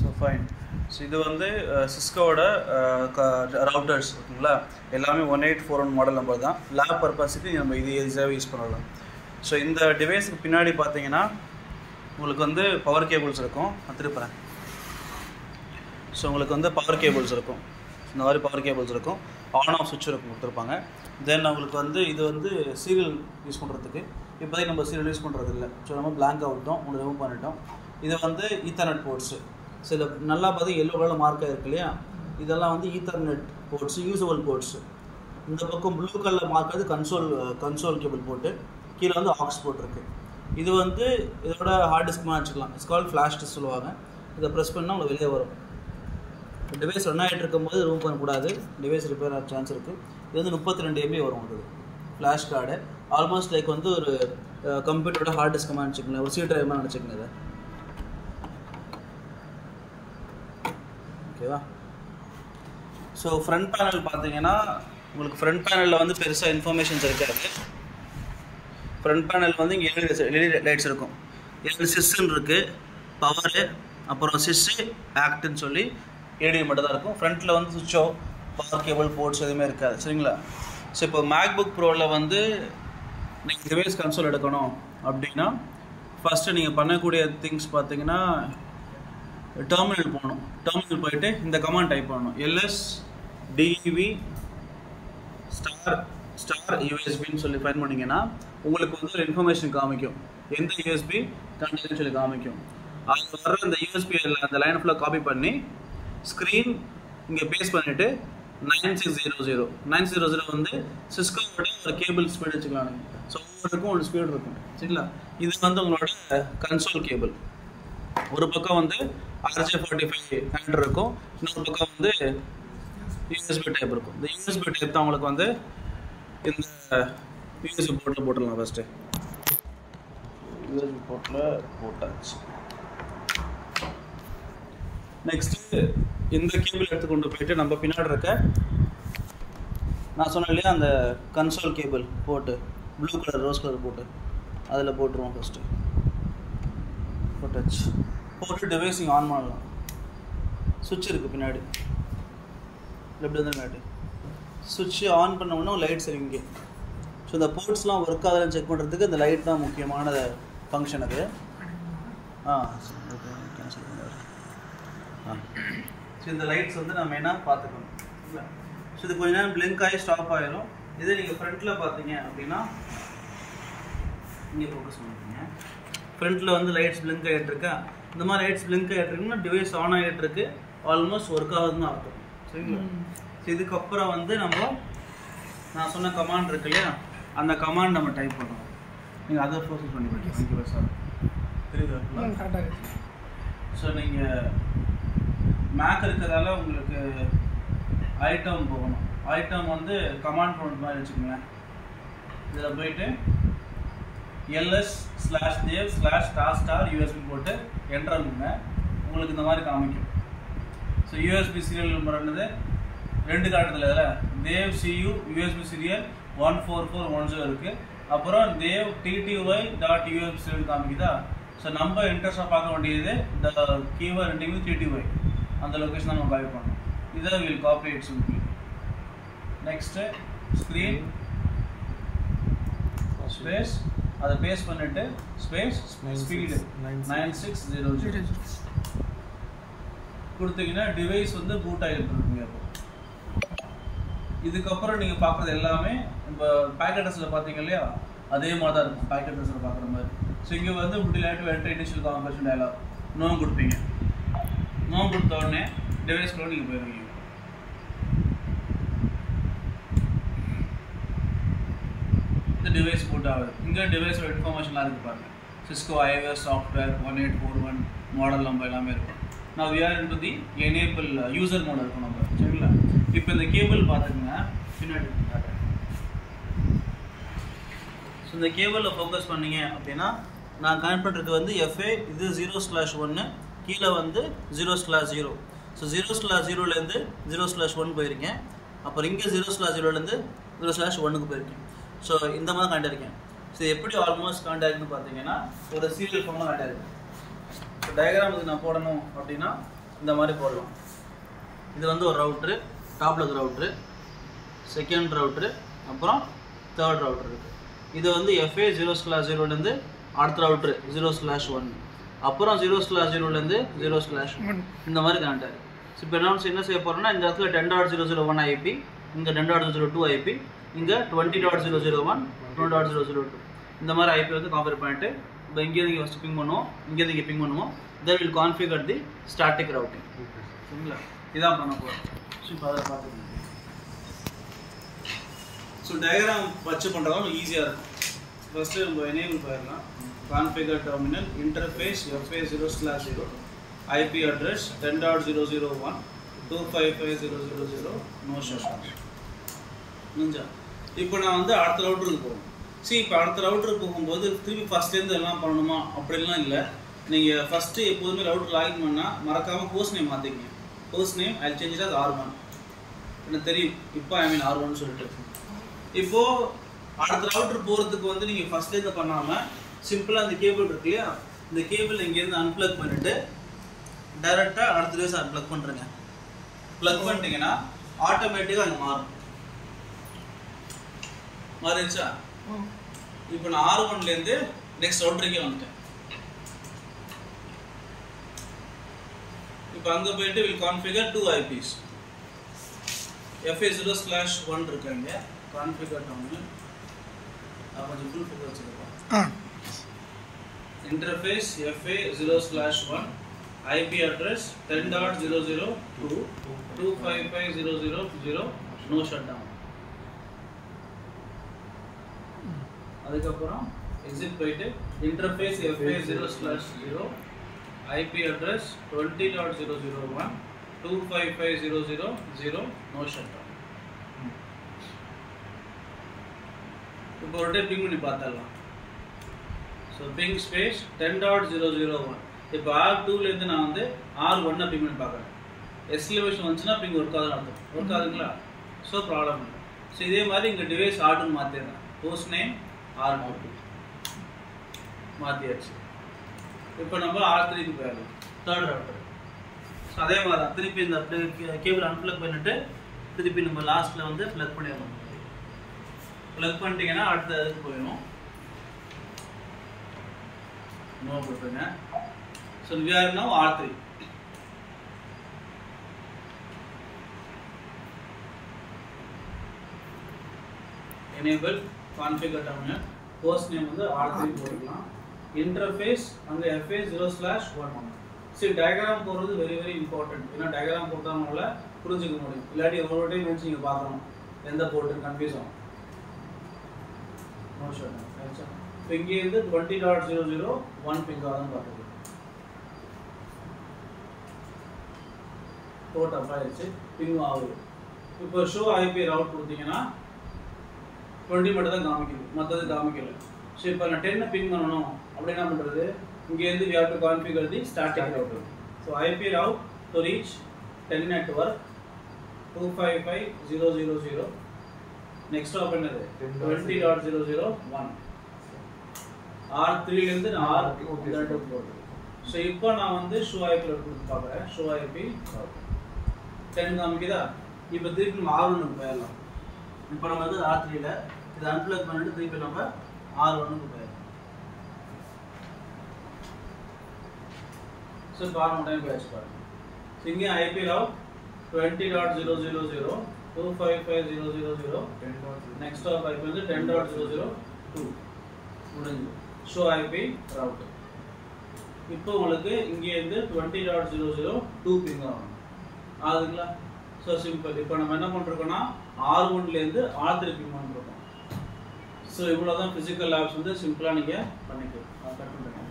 Fine so இது வந்து சிஸ்கோவோட routers ஓகேங்களா எல்லாமே one eight four one model number தான் லேப் பர்பஸுக்கு நம்ம இது ஈஸியாகவே யூஸ் பண்ணலாம் ஸோ இந்த டிவைஸுக்கு பின்னாடி பார்த்தீங்கன்னா உங்களுக்கு வந்து பவர் கேபிள்ஸ் இருக்கும் நான் திருப்புறேன் ஸோ உங்களுக்கு வந்து பவர் கேபிள்ஸ் இருக்கும் இந்த மாதிரி பவர் கேபிள்ஸ் இருக்கும் ஆன் ஆஃப் சுவிட்ச் இருக்கும் கொடுத்துருப்பாங்க தென் உங்களுக்கு வந்து இது வந்து சீரியல் யூஸ் பண்ணுறதுக்கு இப்போதைக்கு நம்ம சீரியல் யூஸ் பண்ணுறது இல்லை ஸோ நம்ம பிளாங்காக விட்டோம் உங்களுக்கு ரிமூவ் பண்ணிட்டோம் இது வந்து ஈத்தர்நெட் போர்ட்ஸு ஸோ இதில் நல்லா பார்த்து எல்லோ கலர் மார்க்காக இருக்கு இல்லையா இதெல்லாம் வந்து ஈத்தர்நெட் போர்ட்ஸ் யூசபிள் போர்ட்ஸு இந்த பக்கம் ப்ளூ கலர் மார்க் வந்து கன்சோல் கன்சோல் கேபிள் போட்டு கீழே வந்து ஆக்ஸ் போர்ட் இருக்கு இது வந்து இதோட ஹார்ட் டிஸ்க் மாதிரி வச்சுக்கலாம் இட்ஸ் கால் ஃப்ளாஷ் டிஸ்க் சொல்லுவாங்க இதை ப்ரெஸ் பண்ணால் உங்களுக்கு வெளியே வரும் டிவைஸ் ரன் ஆகிட்டு இருக்கும்போது ரிமூவ் பண்ணக்கூடாது டிவைஸ் ரிப்பேர் ஆக சான்ஸ் இருக்குது இது வந்து முப்பத்தி ரெண்டு எம்பி வரும் உங்களுக்கு ஃப்ளாஷ் கார்டு ஆல்மோஸ்ட் லைக் வந்து ஒரு கம்ப்யூட்டரோட ஹார்ட் டிஸ்க் மாதிரி வச்சுக்கோங்க ஒரு சி டிரைவ் மாதிரி நினச்சிக்கோங்க இதை ஓகேவா ஸோ ஃப்ரண்ட் பேனல் பார்த்தீங்கன்னா உங்களுக்கு ஃப்ரண்ட் பேனலில் வந்து பெருசாக இன்ஃபர்மேஷன்ஸ் இருக்காது ஃப்ரண்ட் பேனல் வந்து இங்கே எல்இடி எல்இடி லைட்ஸ் இருக்கும் எல்இடி சிஸ்ன்னு இருக்குது பவரு அப்புறம் சிஸ்ஸு ஆக்ட்னு சொல்லி ஏடிஎம் மட்டும் தான் இருக்கும் ஃப்ரண்ட்டில் வந்து சுவிட்சோ பவர் கேபிள் போர்ட்ஸ் எதுவுமே இருக்காது சரிங்களா ஸோ இப்போ மேக்புக் ப்ரோவில் வந்து நீங்கள் டிவைஸ் கன்சோல் எடுக்கணும் அப்படின்னா ஃபஸ்ட்டு நீங்கள் பண்ணக்கூடிய திங்ஸ் பார்த்தீங்கன்னா டெர்மினல் போகணும் டெர்மினல் போயிட்டு இந்த கமாண்ட் டைப் பண்ணணும் எல்எஸ் டிவி ஸ்டார் ஸ்டார் யூஎஸ்பின்னு சொல்லி ஃபைன் பண்ணிங்கன்னா உங்களுக்கு வந்து ஒரு இன்ஃபர்மேஷன் காமிக்கும் எந்த யூஎஸ்பி கண்டென்ட் சொல்லி காமிக்கும் அது வர்ற அந்த யூஎஸ்பி அந்த லைன் ஃபுல்லாக காப்பி பண்ணி ஸ்க்ரீன் இங்கே பேஸ் பண்ணிவிட்டு nine six zero zero nine zero zero வந்து சிஸ்கோவோட ஒரு கேபிள் ஸ்பீடு வச்சுக்கலாம் நீங்கள் ஸோ ஒவ்வொருக்கும் ஒரு ஸ்பீடு இருக்கும் சரிங்களா இது வந்து உங்களோட கன்சோல் கேபிள் ஒரு பக்கம் வந்து ஆர்ஜே ஃபார்ட்டி ஃபைவ் ஹேண்ட் இருக்கும் இன்னொரு பக்கம் வந்து யூஎஸ்பி டைப் இருக்கும் இந்த யூஎஸ்பி டைப் தான் உங்களுக்கு வந்து இந்த யூஎஸ்பி போர்ட்டில் போட்டுடலாம் ஃபஸ்ட்டு யூஎஸ்பி போர்ட்டில் போட்டாச்சு நெக்ஸ்ட்டு இந்த கேபிள் எடுத்து கொண்டு போயிட்டு நம்ம பின்னாடி இருக்க நான் சொன்னேன் இல்லையா அந்த கன்சோல் கேபிள் போட்டு ப்ளூ கலர் ரோஸ் கலர் போட்டு அதில் போட்டுருவோம் ஃபஸ்ட்டு போட்டாச்சு போட்டு டிவைஸிங் ஆன் பண்ணலாம் சுவிட்ச் இருக்குது பின்னாடி எப்படி வந்து காட்டு சுவிட்ச் ஆன் பண்ண உடனே லைட்ஸ் இங்கே ஸோ இந்த போர்ட்ஸ்லாம் ஒர்க் ஆகுதுன்னு செக் பண்ணுறதுக்கு இந்த லைட் தான் முக்கியமான ஃபங்க்ஷன் அது ஆ கேன்சல் பண்ணுவார் ஆ ஸோ இந்த லைட்ஸ் வந்து நம்ம என்ன பார்த்துக்கணும் இல்லை ஸோ இது கொஞ்ச நேரம் பிளிங்க் ஆகி ஸ்டாப் ஆயிரும் இதே நீங்கள் ஃப்ரண்ட்டில் பார்த்தீங்க அப்படின்னா இங்கே ஃபோக்கஸ் பண்ணிக்கோங்க ஃப்ரண்ட்டில் வந்து லைட்ஸ் பிளிங்க் ஆகிட்டு இருக்கா இந்த மாதிரி லைட்ஸ் பிளிங்க் ஆகிட்டு இருக்குன்னா டிவைஸ் ஆன் ஆகிட்டு இருக்கு ஆல்மோஸ்ட் ஒர்க் ஆகுதுன்னு அர்த்தம் சரிங்களா ஸோ இதுக்கப்புறம் வந்து நம்ம நான் சொன்ன கமாண்ட் இருக்கு இல்லையா அந்த கமாண்ட் நம்ம டைப் பண்ணுறோம் நீங்கள் அதை ஃபோக்கஸ் பண்ணி ஓகே சார் தெரியுதா கரெக்டாக இருக்கு ஸோ நீங்கள் மேக் இருக்கிறதால உங்களுக்கு ஐட்டம் போகணும் ஐட்டம் வந்து கமாண்ட் ப்ராம்ப்ட் மாதிரி வச்சுக்கோங்களேன் இதில் போயிட்டு L S slash dev slash star star USB போட்டு என்ட்ரு பண்ணுங்க உங்களுக்கு இந்த மாதிரி காமிக்கும் ஸோ யூஎஸ்பி சீரியல் நம்பர் என்னது ரெண்டு காட்டுதில்ல இதில் dev C U USB serial one four four one zero இருக்குது அப்புறம் dev T T Y dot USB serial காமிக்குதா ஸோ நம்ம இன்ட்ரெஸ்டாக பார்க்க வேண்டியது இந்த கீவர் ரெண்டு டிடிஒய் அந்த லொக்கேஷன் நம்ம காப்பி பண்ணணும் இதை will copy it simply next screen space அதை பேஸ்ட் பண்ணிட்டு space speed nine six zero zero கொடுத்தீங்கன்னா டிவைஸ் வந்து பூட் ஆகிட்டு இருக்குங்க அப்போ இதுக்கப்புறம் நீங்கள் பார்க்குறது எல்லாமே இப்போ பேக்கெட் ட்ரெஸ்ஸில் பார்த்தீங்க இல்லையா அதே மாதிரி தான் இருக்கும் பேக்கெட் ட்ரெஸ்ஸில் பார்க்குற மாதிரி ஸோ இங்கே வந்து முடிலாட்டு entry initial configuration dialog no கொடுப்பீங்க நோ கொடுத்த உடனே டிவைஸ்க்குள்ள நீங்கள் போயிருவீங்க இந்த டிவைஸ் பூட் ஆகுது இங்கே டிவைஸோட இன்ஃபர்மேஷன்லாம் இருக்குது பாருங்க Cisco IOS software one eight four one model நம்ம எல்லாமே இருக்கும் நான் we are into the enable user mode இருக்கும் நம்ம சரிங்களா இப்போ இந்த கேபிள் பார்த்துக்கங்க பின்னாடி காட்டுறேன். ஸோ இந்த கேபிளில் ஃபோக்கஸ் பண்ணீங்க அப்படின்னா நான் கனெக்ட் பண்ணுறது வந்து எஃப்ஏ இது ஜீரோ ஸ்லாஷ் ஒன்று கீழே வந்து zero slash zero so zero slash ஜீரோலேருந்து ஜீரோ ஸ்லாஷ் ஒன் போயிருக்கேன் அப்புறம் இங்கே ஜீரோ ஸ்லாஷ் ஜீரோலேருந்து ஜீரோ ஸ்லாஷ் ஒன்றுக்கு போயிருக்கேன் ஸோ இந்த மாதிரி காண்டாயிருக்கேன் ஸோ எப்படி ஆல்மோஸ்ட் காண்டாயிருக்குன்னு பார்த்தீங்கன்னா ஒரு சீரியல் ஃபார்மில் காண்டாயிருக்கு ஸோ டயக்ராம் இது நான் போடணும் அப்படின்னா இந்த மாதிரி போடலாம் இது வந்து ஒரு ரவுட்ரு டாப்பில் இருக்கிற ரவுட்ரு செகண்ட் ரவுட்ரு அப்புறம் தேர்ட் ரவுட்ரு இருக்குது இது வந்து எஃப்ஏ ஜீரோ ஸ்லாஷ் ஜீரோலேருந்து அடுத்த ரவுட்ரு ஜீரோ ஸ்லாஷ் ஒன் அப்புறம் ஜீரோ ஸ்லாஷ் ஜீரோலேருந்து ஜீரோ ஸ்லாஷ் இந்த மாதிரி கனெக்ட் ஆகுது ஸோ இப்போ என்ன என்ன செய்ய போகிறோம்னா இந்த இடத்துல ten dot zero zero one IP இங்கே ten dot zero two IP இங்கே twenty dot zero zero one twenty dot zero zero two இந்த மாதிரி ஐபி வந்து காம்பேர் பண்ணிட்டு இப்போ இங்கேருந்து இங்கே ஃபஸ்ட்டு பிங் பண்ணுவோம் இங்கேருந்து இங்கே பிங் பண்ணுவோம் then will configure the static routing சரிங்களா இதான் பண்ண போகிறோம் ஸோ இப்போ அதை பார்த்துக்கோங்க ஸோ டயக்ராம் வச்சு பண்ணுறதும் ஈஸியாக இருக்கும் ஃபஸ்ட்டு நம்ம எனேபிள் போயிடலாம் configure terminal interface F A zero slash zero IP address ten dot zero zero one two five five zero zero zero no shutdown முடிஞ்சா இப்போ நான் வந்து அடுத்த ரவுட்டருக்கு போகணும் சரி இப்போ அடுத்த ரவுட்டருக்கு போகும்போது திருப்பி ஃபஸ்ட்லேருந்து எல்லாம் பண்ணணுமா அப்படிலாம் இல்லை நீங்கள் ஃபஸ்ட்டு எப்போதுமே ரவுட்டர் லாகின் பண்ணால் மறக்காமல் போஸ்ட் நேம் மாற்றிக்கங்க போஸ்ட் நேம் ஐ சேஞ்ச் அது ஆர் ஒன் எனக்கு தெரியும் இப்போ ஐ மீன் ஆர் ஒன் சொல்லிட்டு இப்போ அடுத்த ரவுட்டர் போகிறதுக்கு வந்து நீங்கள் ஃபஸ்ட்லேருந்து பண்ணாமல் சிம்பிளாக இந்த கேபிள் இருக்கு இல்லையா இந்த கேபிள் இங்கேருந்து அன்பிளக் பண்ணிவிட்டு டைரெக்டாக அடுத்த டிவைஸ் அன்பிளக் பண்ணுறேங்க ப்ளக் பண்ணிட்டீங்கன்னா ஆட்டோமேட்டிக்காக அங்கே மாறும் மாறிடுச்சா இப்போ நான் ஆர் ஒன்லேருந்து நெக்ஸ்ட் ரவுட்டருக்கே வந்துட்டேன் இப்போ அங்கே போயிட்டு will configure two IPs F A zero slash one இருக்காங்க கான்ஃபிகர் டவுன் கொஞ்சம் ஃபுல் ஃபுல் வச்சுருப்போம் interface F A zero slash one IP address ten dot zero zero two two five five zero zero zero no shut down அதுக்கப்புறம் exit போயிட்டு interface F A zero slash zero IP address twenty dot zero zero one two five five zero zero zero no shut down இப்போ ஒரு time ping பண்ணி பார்த்துடலாம் so ping space ten dot zero zero one இப்போ R டூலேருந்து நான் வந்து R ஒன்னை ping பண்ணி பார்க்குறேன் எஸ்லிவேஷன் வந்துச்சுன்னா பிங் ஒர்க் ஆகுதுன்னு அர்த்தம் ஒர்க் ஆகுதுங்களா ஸோ ப்ராப்ளம் இல்லை ஸோ இதே மாதிரி இங்கே டிவைஸ் ஆர்டர் மாற்றிடுறேன் போஸ்ட் நேம் ஆர் டூ மாற்றியாச்சு இப்போ நம்ம ஆர் த்ரீக்கு போயிடலாம் தேர்ட் ரவுட்டர் ஸோ அதே மாதிரி தான் திருப்பி இந்த கேபிள் அன்பிளக் பண்ணிட்டு திருப்பி நம்ம லாஸ்ட்டில் வந்து ப்ளக் பண்ணிடணும் ப்ளக் பண்ணிட்டீங்கன்னா அடுத்த இதுக்கு போயிடும் நோ போட்டுருங்க so we are now R three enable configure டவுனர் போஸ்ட் நேம் வந்து ஆர் த்ரீ போட்டுக்கலாம் இன்டர்ஃபேஸ் அங்கே F A zero slash one one சரி டயக்ராம் போடுறது வெரி வெரி இம்பார்ட்டன்ட் ஏன்னா டயக்ராம் போட்டதுனால புரிஞ்சுக்க முடியும் இல்லாட்டி ஒரு டைம் நினச்சி நீங்கள் பார்க்கணும் எந்த போட்டு கன்ஃபியூஸ் ஆகும் நோ ஷோர் இப்போ இங்கேருந்து twenty dot zero zero one ping ஆகுதுன்னு பார்த்துக்கலாம் போட் அப் ஆயிடுச்சு பிங் ஆகுது இப்போ ஷோ ஐபி ரவுட் கொடுத்தீங்கன்னா டுவெண்ட்டி மட்டும் தான் காமிக்குது மற்றது காமிக்கல ஸோ இப்போ நான் டென்னை பிங் பண்ணணும் அப்படி என்ன பண்ணுறது இங்கேருந்து we how to configure the starting route so IP route to reach ten network two five five zero zero zero next of என்னது twenty dot zero zero one R த்ரீலேருந்து நான் ஆர் போட்டு ஸோ இப்போ நான் வந்து ஷோ ஐபியில் கொடுத்து பார்க்குறேன் show IP ten காமிக்குதா இப்போ திருப்பி நம்ம ஆர் ஒன்றுக்கு போயிடலாம் இப்போ நம்ம வந்து ஆர் த்ரீல இதை அன்பிளக் பண்ணிட்டு திருப்பி நம்ம ஆர் ஒன்றுக்கு போயிடலாம் ஸோ இப்போ ஆர் ஒன் டைம் போயாச்சு பாருங்க ஸோ இங்கே IP route twenty dot zero zero zero two five five zero zero zero next of IP வந்து ten dot zero zero two முடிஞ்சு ஷோ ஐபி ரவுட் இப்போ உங்களுக்கு இங்கேருந்து twenty dot zero zero two ping ஆகும் ஆகுதுங்களா so simple இப்போ நம்ம என்ன பண்ணிருக்கோம்னா ஆர் ஒன்லேருந்து ஆர் த்ரீ பிங் பண்ணிருக்கோம் ஸோ இவ்வளோ தான் ஃபிசிக்கல் லேப்ஸ் வந்து சிம்பிளாக நீங்கள் பண்ணிக்கலாம் கட் பண்ணுறேன்